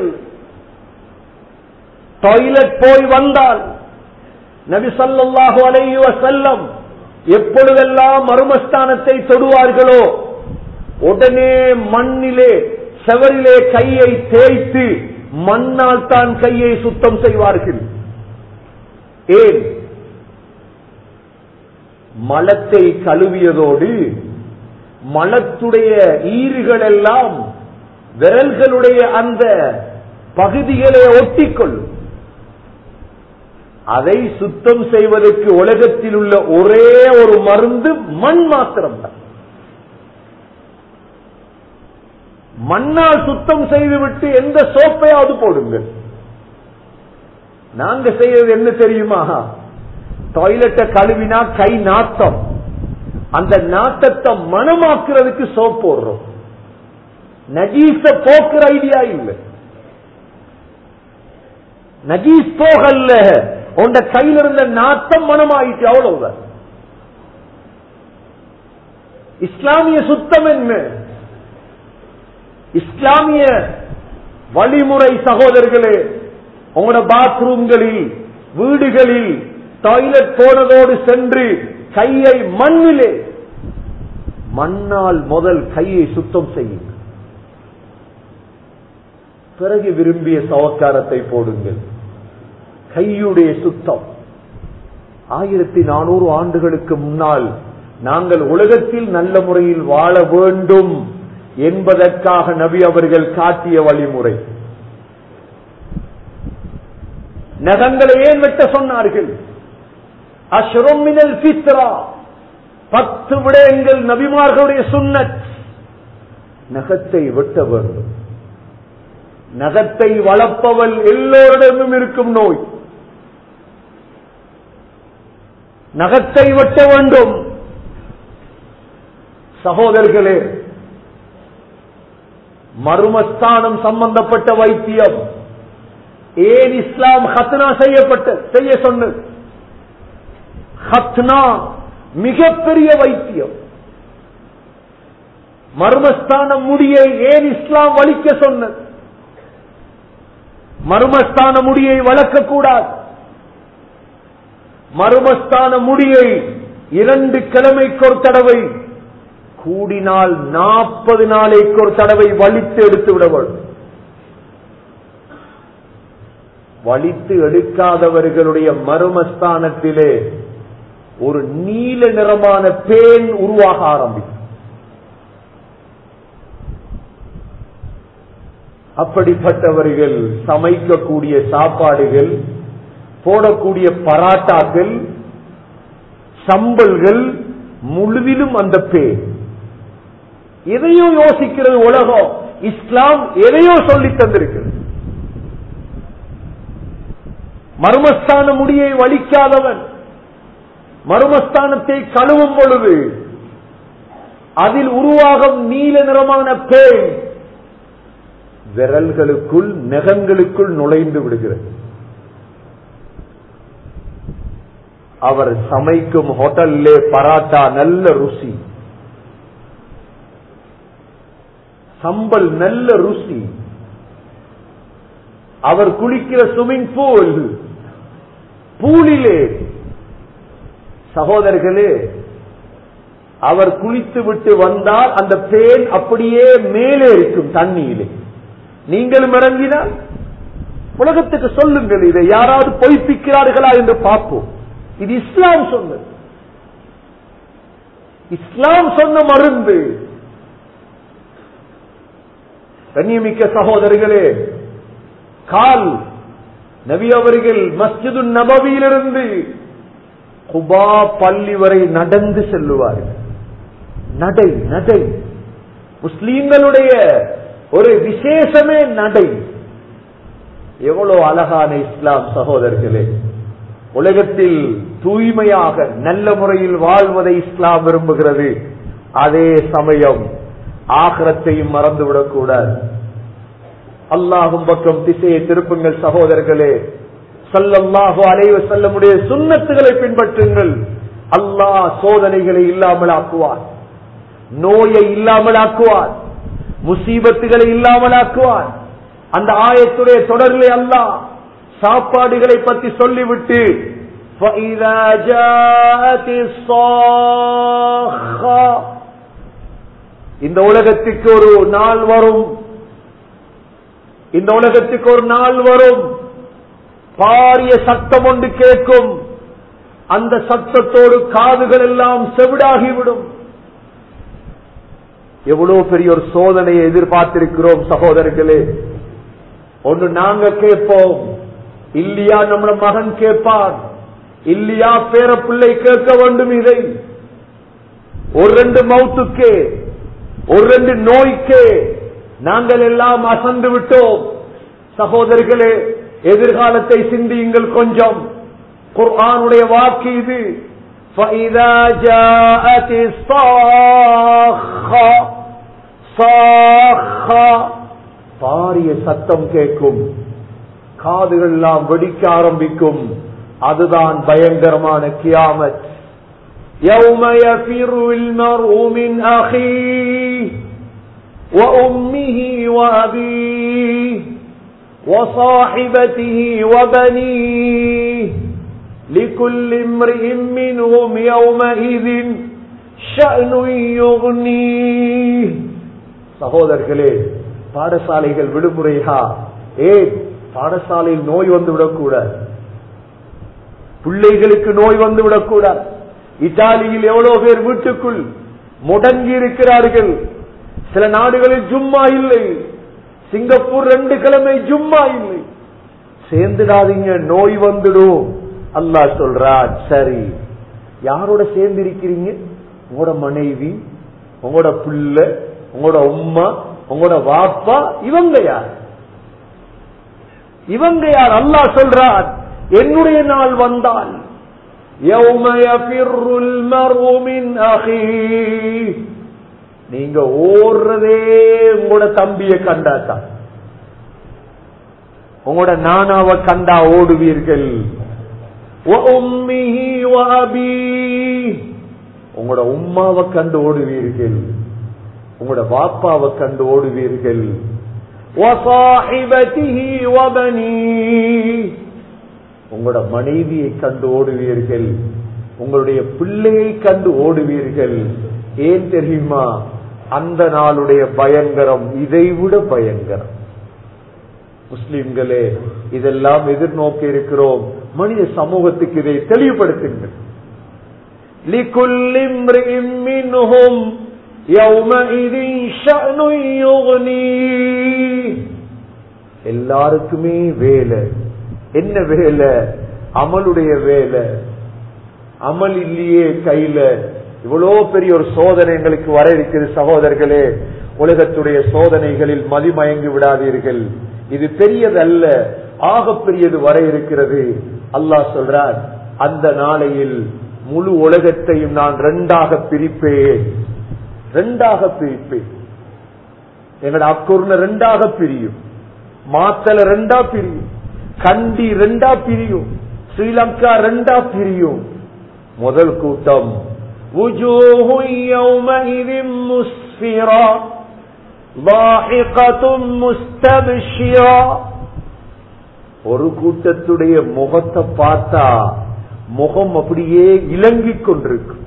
டாய்லெட் போய் வந்தால் நபி ஸல்லல்லாஹு அலைஹி வஸல்லம் எப்பொழுதெல்லாம் மர்மஸ்தானத்தை தொடுவார்களோ உடனே மண்ணிலே செவரிலே கையை தேய்த்து மண்ணால் தான் கையை சுத்தம் செய்வார்கள் ஏன் மலத்தை கழுவியதோடு மலத்துடைய ஈறுகள் எல்லாம் விரல்களுடைய அந்த பகுதிகளை ஒட்டிக்கொள்ளும் அதை சுத்தம் செய்வதற்கு உலகத்தில் உள்ள ஒரே ஒரு மருந்து மண் மாத்திரம்தான் மண்ணால் சுத்தம் செய்துவிட்டு எந்த சோப்பையாவது போடுங்கள் நாங்க செய்யறது என்ன தெரியுமா டாய்லெட்டை கழுவினா கை நாத்தம் அந்த நாட்டத்தை மனமாக்குறதுக்கு சோப் போடுறோம் நஜீச போக்குற ஐடியா இல்லை நஜீஸ் போகல்ல உண்ட கையில இருந்த நாத்தம் மனமாயிட்டு அவ்வளவுதான் இஸ்லாமிய சுத்தம் என்ன இஸ்லாமிய வழிமுறை சகோதரர்களே உங்களோட பாத்ரூம்களில் வீடுகளில் டாய்லெட் போனதோடு சென்று கையை மண்ணிலே மண்ணால் முதல் கையை சுத்தம் செய்யுங்கள் பிறகு விரும்பிய சவக்காரத்தை போடுங்கள் கையுடைய சுத்தம் ஆயிரத்தி நானூறு ஆண்டுகளுக்கு முன்னால் நாங்கள் உலகத்தில் நல்ல முறையில் வாழ வேண்டும் என்பதற்காக நபி அவர்கள் காட்டிய வழிமுறை நகங்களை ஏன் வெட்ட சொன்னார்கள் அஷ்ரமினல் பித்ரா பத்து விடயங்கள் நபிமார்களுடைய சுன்னத் நகத்தை வெட்ட வேண்டும் நகத்தை வளர்ப்பவள் எல்லோரிடமும் இருக்கும் நோய் நகத்தை வெட்ட வேண்டும் சகோதரர்களே மர்மஸ்தானம் சம்பந்தப்பட்ட வைத்தியம் ஏன் இஸ்லாம் ஹத்னா செய்யப்பட்ட செய்ய சொன்னது ஹத்னா மிகப்பெரிய வைத்தியம் மர்மஸ்தான முடியை ஏன் இஸ்லாம் வலிக்க சொன்னது மர்மஸ்தான முடியை வளர்க்கக்கூடாது மர்மஸ்தான முடியை இரண்டு கிழமைக்கு ஒரு தடவை கூடினால் நாற்பது நாளைக்கு ஒரு தடவை வலித்து எடுத்து விட வேண்டும் வலித்து எடுக்காதவர்களுடைய மர்மஸ்தானத்திலே ஒரு நீல நிறமான பேன் உருவாக ஆரம்பிக்கும் அப்படிப்பட்டவர்கள் சமைக்கக்கூடிய சாப்பாடுகள் போடக்கூடிய பராட்டாக்கள் சம்பல்கள் முழுவிலும் அந்த பேர் எதையோ யோசிக்கிறது உலகம் இஸ்லாம் எதையோ சொல்லி தந்திருக்கிறது மர்மஸ்தான முடியை வலிக்காதவன் மர்மஸ்தானத்தை கழுவும் பொழுது அதில் உருவாகும் நீல நிறமான பேய் விரல்களுக்குள் நெகங்களுக்குள் நுழைந்து விடுகிறது அவர் சமைக்கும் ஹோட்டல்லே பராட்டா நல்ல ருசி சம்பல் நல்ல ருசி அவர் குளிக்கிற ஸ்விமிங் பூல் பூலிலே சகோதரர்களே அவர் குளித்து விட்டு வந்தால் அந்த பேன் அப்படியே மேலே இருக்கும் தண்ணியிலே நீங்களும் இறங்கினால் உலகத்துக்கு சொல்லுங்கள் இதை யாராவது பொய்ப்பிக்கிறார்களா என்று பார்ப்போம் இது இஸ்லாம் சொன்னது இஸ்லாம் சொன்ன மருந்து கண்ணியமிக்க சகோதரர்களே கால் நபி அவர்கள் மஸ்ஜிது நபவியிலிருந்து குபா பள்ளி வரை நடந்து செல்லுவார்கள் நடை நடை முஸ்லீம்களுடைய ஒரு விசேஷமே நடை எவ்வளவு அழகான இஸ்லாம் சகோதரர்களே உலகத்தில் தூய்மையாக நல்ல முறையில் வாழ்வதை இஸ்லாம் விரும்புகிறது அதே சமயம் ஆகரத்தையும் மறந்துவிடக் கூடாது அல்லாஹும் பக்கம் திசையை திருப்புங்கள் சகோதரர்களே சல்லல்லாஹு அலைவ செல்லமுடைய சுண்ணத்துகளை பின்பற்றுங்கள் அல்லாஹ் சோதனைகளை இல்லாமல் ஆக்குவார் நோயை இல்லாமல் ஆக்குவார் முசீபத்துகளை இல்லாமல் ஆக்குவார் அந்த ஆயத்துடைய தொடரிலே அல்லாஹ் சாப்பாடுகளை பற்றி சொல்லிவிட்டு فَإِذَا جَاءَتِ الصَّاخَّةُ இந்த உலகத்துக்கு ஒரு நாள் வரும் இந்த உலகத்துக்கு ஒரு நாள் வரும் பாரிய சத்தம் ஒன்று கேட்கும் அந்த சத்தத்தோடு காதுகள் எல்லாம் செவிடாகிவிடும் எவ்வளவு பெரிய ஒரு சோதனையை எதிர்பார்த்திருக்கிறோம் சகோதரர்களே ஒன்று நாங்க கேட்போம் இல்லையா நம்மள மகன் கேட்பான் இல்லையா பேர பிள்ளை கேட்க வேண்டும் இதை ஒரு ரெண்டு மவுத்துக்கே ஒரு ரெண்டு நோய்க்கே நாங்கள் எல்லாம் அசந்து விட்டோம் சகோதரர்களே எதிர்காலத்தை சிந்தியுங்கள் கொஞ்சம் குர்ஆனுடைய வாக்கு இது فَإِذَا جَاءَتِ الصَّاخَّةُ صَاخَّةُ பாரிய சத்தம் கேட்கும் காதுகள் எல்லாம் வெடிக்க ஆரம்பிக்கும் அதுதான் பயங்கரமான கியாமத் يوم يفر المرء من أخيه وأمه وأبيه وصاحبته وبنيه لكل امرئ منهم يومئذ شأن يغنيه சகோதரர்களே பாடசாலைகள் விடுமுறையா ஏ பாடசாலையில் நோய் வந்து விடக்கூடாது பிள்ளைகளுக்கு நோய் வந்து விடக்கூடாது இத்தாலியில் எவ்வளவு பேர் வீட்டுக்குள் முடங்கி இருக்கிறார்கள் சில நாடுகளில் ஜும்மா இல்லை சிங்கப்பூர் ரெண்டு கிழமை ஜும்மா இல்லை சேர்ந்துடாதீங்க நோய் வந்துடும் அல்லாஹ் சொல்றார் சரி யாரோட சேர்ந்து இருக்கிறீங்க உங்களோட மனைவி உங்களோட புள்ள உங்களோட உம்மா உங்களோட வாப்பா இவங்க யார் இவங்க யார் அல்லாஹ் சொல்றார் என்னுடைய நாள் வந்தால் يوم يفر المرء من أخيه நீங்க ஓடுறதே உங்களோட தம்பிய கண்டாதான் உங்களோட நானாவை கண்டா ஓடுவீர்கள் وَأُمِّهِ وَأَبِيهِ உங்களோட உம்மாவை கண்டு ஓடுவீர்கள் உங்களோட வாப்பாவை கண்டு ஓடுவீர்கள் وَصَاحِبَتِهِ وَبَنِيهِ உங்களோட மனைவியை கண்டு ஓடுவீர்கள் உங்களுடைய பிள்ளையை கண்டு ஓடுவீர்கள் ஏன் தெரியுமா அந்த நாளுடைய பயங்கரம் இதைவிட பயங்கரம் முஸ்லிம்களே இதெல்லாம் எதிர்நோக்கி இருக்கிறோம் மனித சமூகத்துக்கு இதை தெளிவுபடுத்துங்கள் لكل امرئ منهم يومئذ شأن يغنيه எல்லாருக்குமே வேலை என்ன வேலை அமலுடைய வேலை அமல் இல்லையே கையில இவ்வளோ பெரிய ஒரு சோதனை எங்களுக்கு வர இருக்குது சகோதரர்களே உலகத்துடைய சோதனைகளில் மதிமயங்கி விடாதீர்கள் இது பெரியதல்ல ஆக பெரியது வர இருக்கிறது அல்லாஹ் சொல்றார் அந்த நாளையில் முழு உலகத்தையும் நான் ரெண்டாக பிரிப்பேன் ரெண்டாக பிரிப்பேன் எங்களோட அக்குர்ன ரெண்டாக பிரியும் மாத்தல ரெண்டா பிரியும் கண்டி ரெண்டா பிரியும் ஸ்ரீலங்கா ரெண்டா பிரியும் முதல் கூட்டம் وجوه يومئذ مسفرة ضاحكة مستبشرة ஒரு கூட்டத்துடைய முகத்தை பார்த்தா முகம் அப்படியே இலங்கிக் கொண்டிருக்கும்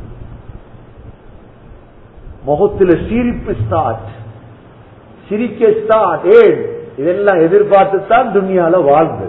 முகத்துல சிரிப்பு ஸ்டார்ட் சிரிக்க ஸ்டார்ட் ஏன் இதெல்லாம் எதிர்பார்த்து தான் துணியால வாழ்ந்து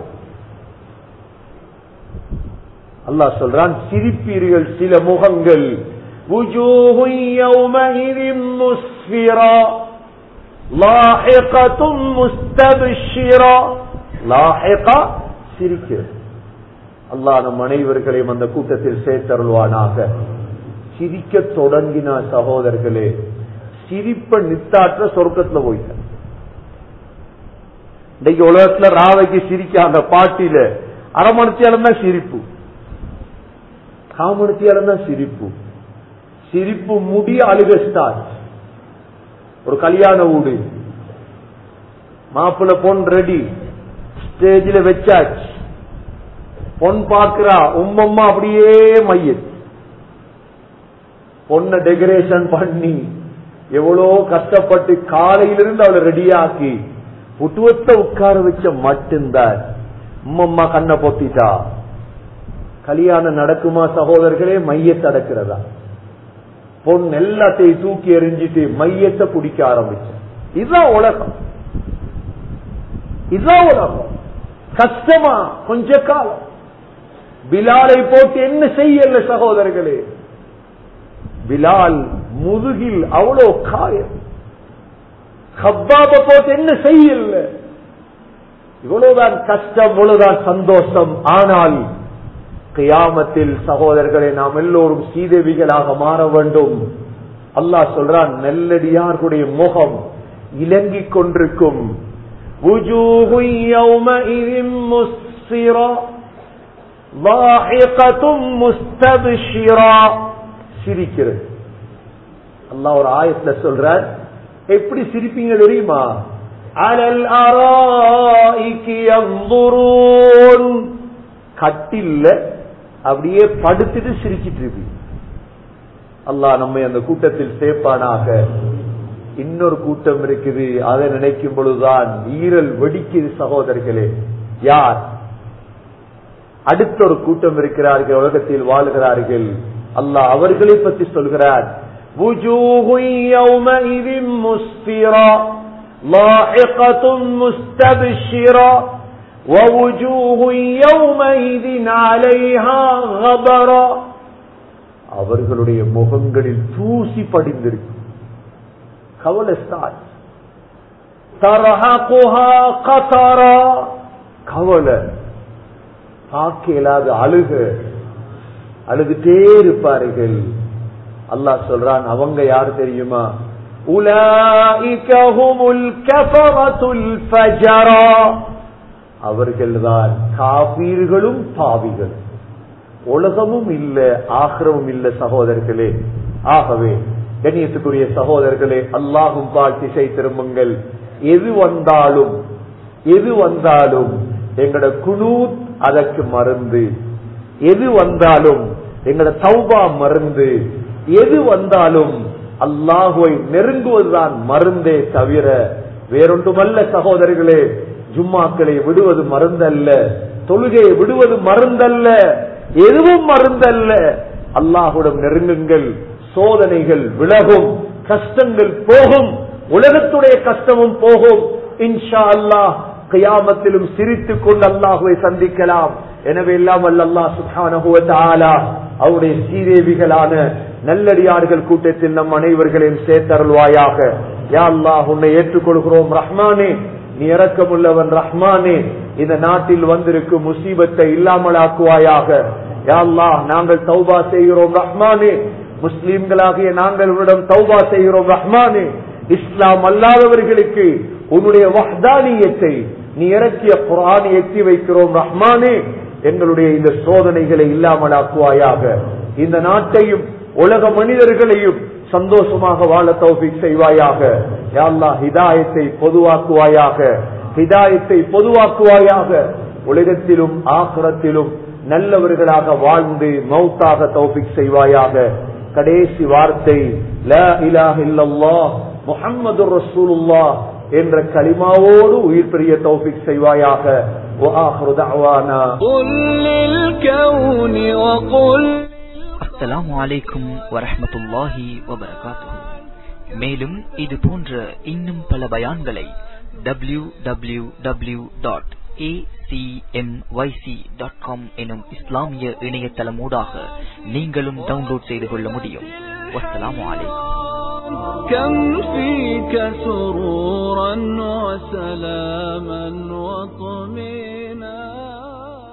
அல்லாஹ் சொல்றான் சிரிப்பீர்கள் சில முகங்கள் وجوه يومئذ مسفرة لاحقة مستبشرة லாஹிகா சிரிக்கிறது அல்லாஹ் நம் அனைவர்களையும் அந்த கூட்டத்தில் சேர்த்தருள்வானாக சிரிக்க தொடங்கின சகோதரர்களே சிரிப்ப நித்தாற்ற சொர்க்கத்துல போயிட்ட இன்னைக்கு உலகத்துல ராவைக்கு சிரிக்காங்க பாட்டில அரமணித்தியாலும் தான் சிரிப்பு காமணித்தியாலும் தான் சிரிப்பு சிரிப்பு முடி அழுக ஸ்டார்ட் ஒரு கல்யாண வீடு மாப்பிள்ள பொன் ரெடி ஸ்டேஜில் வச்சாச்சு பொன் பாக்குறா உம்மம்மா அப்படியே மையத் பொண்ண டெக்கரேஷன் பண்ணி எவ்வளோ கஷ்டப்பட்டு காலையிலிருந்து அவளை ரெடியாக்கி புட்டுவத்தை உட்கார வச்ச மட்டும்தான் உம்மம்மா கண்ணை பொத்திட்டா கல்யாணம் நடக்குமா சகோதரர்களே மையத்தை அடக்கிறதா பொன் எல்லாத்தையும் தூக்கி எறிஞ்சிட்டு மையத்தை குடிக்க ஆரம்பிச்ச இதுதான் உலகம் இதுதான் உலகம் கஷ்டமா கொஞ்ச காலம் பிலாலை போட்டு என்ன செய்யல சகோதரர்களே பிலால் முதுகில் அவ்வளோ காயம் ஹப்பாப போட்டு என்ன செய்யல இவ்வளவுதான் கஷ்டம் இவ்வளவுதான் சந்தோஷம் ஆனால் கியாமத்தில் சகோதரர்களை நாம் எல்லோரும் சீதேவிகளாக மாற வேண்டும் அல்லாஹ் சொல்றான் நெல்லடியார்களுடைய முகம் இலங்கிக் கொண்டிருக்கும் وجوه يومئذ مسفرة ضاحكة مستبشرة சிரிக்கிறது அல்லாஹ் ஒரு ஆயத்துல சொல்றார் எப்படி சிரிப்பீங்க தெரியுமா அலல் அராய்க்கு யன்துரூன் கட்டில்ல அப்படியே படுத்துட்டு சிரிச்சிட்டு இருப்பீங்க அல்லாஹ் நம்மை அந்த கூட்டத்தில் சேர்ப்பானாக இன்னொரு கூட்டம் இருக்குது அதை நினைக்கும் பொழுதுதான் ஈரல் வெடிக்குது சகோதரர்களே யார் அடுத்த ஒரு கூட்டம் இருக்கிறார்கள் உலகத்தில் வாழுகிறார்கள் அல்லாஹ் அவர்களை பற்றி சொல்கிறார் وجوه يومئذ مسفرة لاحقة مستبشرة ووجوه يومئذ عليها غبرة அவர்களுடைய முகங்களில் தூசி படிந்திருக்கு கவலை ஸ்டார்ட் தரஹகுஹா கதரா கவலை பார்க்க இயலாத அழுக அழுதுட்டே இருப்பார்கள் அல்லாஹ் சொல்றான் அவங்க யார் தெரியுமா உலாஇகஹுமுல் கஃபரத்துல் ஃபஜரா அவர்கள்தான் காபீர்களும் பாவிகளும் உலகமும் இல்ல ஆக்கிரமும் இல்ல சகோதரர்களே ஆகவே கண்ணியத்துக்குரிய சகோதரர்களே அல்லாஹும் பால் திசை திரும்புங்கள் எது வந்தாலும் எது வந்தாலும் எங்கட குனு அதற்கு மருந்து எது வந்தாலும் எங்கட தௌபா மருந்து எது வந்தாலும் அல்லாஹுவை நெருங்குவதுதான் மருந்தே தவிர வேறொன்றுமல்ல சகோதரர்களே ஜும்மாக்களை விடுவது மருந்தல்ல தொழுகையை விடுவது மருந்தல்ல எதுவும் மருந்தல்ல அல்லாஹுடன் நெருங்குங்கள் சோதனைகள் விலகும் கஷ்டங்கள் போகும் உலகத்துடைய கஷ்டமும் போகும் இன்ஷா அல்லாஹ் கியாமத்திலும் சிரித்துக் கொண்டு அல்லாஹுவை சந்திக்கலாம் எனவே எல்லாம் அல்லா சுஹானா அவருடைய சீதேவிகளான நல்லடியார்கள் கூட்டத்தில் நம் அனைவர்களையும் சேர்த்தருள்வாயாக யா அல்லாஹ் உன்னை ஏற்றுக்கொள்கிறோம் ரஹ்மானே நீ இறக்கமுள்ளவன் ரஹ்மானே இந்த நாட்டில் வந்திருக்கும் முசீபத்தை இல்லாமலாக்குவாயாக யா அல்லாஹ் நாங்கள் தௌபா செய்கிறோம் ரஹ்மானே முஸ்லீம்களாகிய நாங்கள் உன்னிடம் தௌபா செய்கிறோம் ரஹ்மானே இஸ்லாம் அல்லாதவர்களுக்கு உன்னுடைய வஹ்தானியத்தை நீ இறக்கிய குரானை எட்டி வைக்கிறோம் ரஹ்மானே எங்களுடைய இந்த சோதனைகளை இல்லாமலாக்குவாயாக இந்த நாட்டையும் உலக மனிதர்களையும் சந்தோஷமாக வாழ தௌஃபிக் செய்வாயாக யாழ்லா ஹிதாயத்தை பொதுவாக்குவாயாக ஹிதாயத்தை பொதுவாக்குவாயாக உலகத்திலும் ஆசுரத்திலும் நல்லவர்களாக வாழ்ந்து மௌத்தாக தௌஃபிக் செய்வாயாக கடைசி வார்த்தை லா இலாஹ இல்லல்லாஹ் முஹம்மது ரசூலுல்லாஹ் என்ற கலிமாவோடு உயிர் பெரிய தௌஃபிக் செய்வாயாக وآخر دعوانا قل للكون وقل அஸ்ஸலாமு அலைக்கும் வரஹ்மத்துல்லாஹி வபரகாத்துஹு மேலும் இது போன்ற இன்னும் பல பயான்களை W W W dot dot com எனும் இஸ்லாமிய இணையதளமூடாக நீங்களும் டவுன்லோட் செய்து கொள்ள முடியும் வஸ்ஸலாமு அலைக்கும் كم فيك سرورا وسلاما وطمئنا